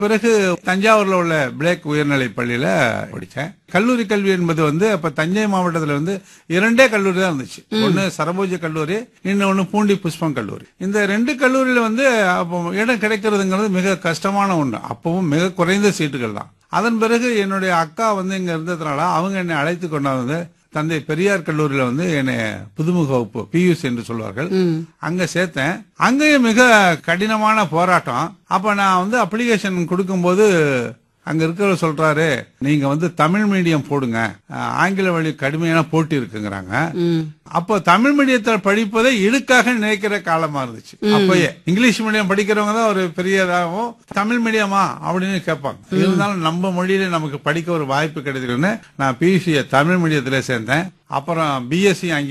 பிறகு தஞ்சாவூர்ல உள்ள பிளேக் உயர்நிலை பள்ளியில படிச்சேன் கல்லூரி கல்வி என்பது வந்து அப்ப தஞ்சை மாவட்டத்துல வந்து இரண்டே கல்லூரி தான் இருந்துச்சு ஒன்னு சரபோஜ கல்லூரி இன்னொன்னு பூண்டி புஷ்பம் கல்லூரி இந்த ரெண்டு கல்லூரியில வந்து அப்போ இடம் கிடைக்கிறதுங்கிறது மிக கஷ்டமான ஒண்ணு அப்பவும் மிக குறைந்த சீட்டுகள் தான் அதன் பிறகு என்னுடைய அக்கா வந்து இங்க இருந்ததுனால அவங்க என்னை அழைத்து கொண்டாந்து தந்தை பெரியார் கல்லூரியில வந்து என்னை புதுமுக வகுப்பு பியூசி என்று சொல்வார்கள் அங்க சேர்த்தேன் அங்கேயும் மிக கடினமான போராட்டம் அப்ப நான் வந்து அப்ளிகேஷன் கொடுக்கும்போது அங்க இருக்கிறவர் சொல்றாரு நீங்க வந்து தமிழ் மீடியம் போடுங்க அஹ், ஆங்கில வழி கடுமையான போட்டி இருக்குங்கிறாங்க அப்போ தமிழ் மீடியத்தில் படிப்பதை இடுக்காக நினைக்கிற காலமா இருந்துச்சு அப்பயே இங்கிலீஷ் மீடியம் படிக்கிறவங்க தான் ஒரு பெரியதாகவும் தமிழ் மீடியமா அப்படின்னு கேட்பாங்க இருந்தாலும் நம்ம மொழியில நமக்கு படிக்க ஒரு வாய்ப்பு கிடைச்சிருக்குன்னு நான் பியூசியை தமிழ் மீடியத்திலே சேர்ந்தேன் அப்புறம் பிஎஸ்சி அங்கே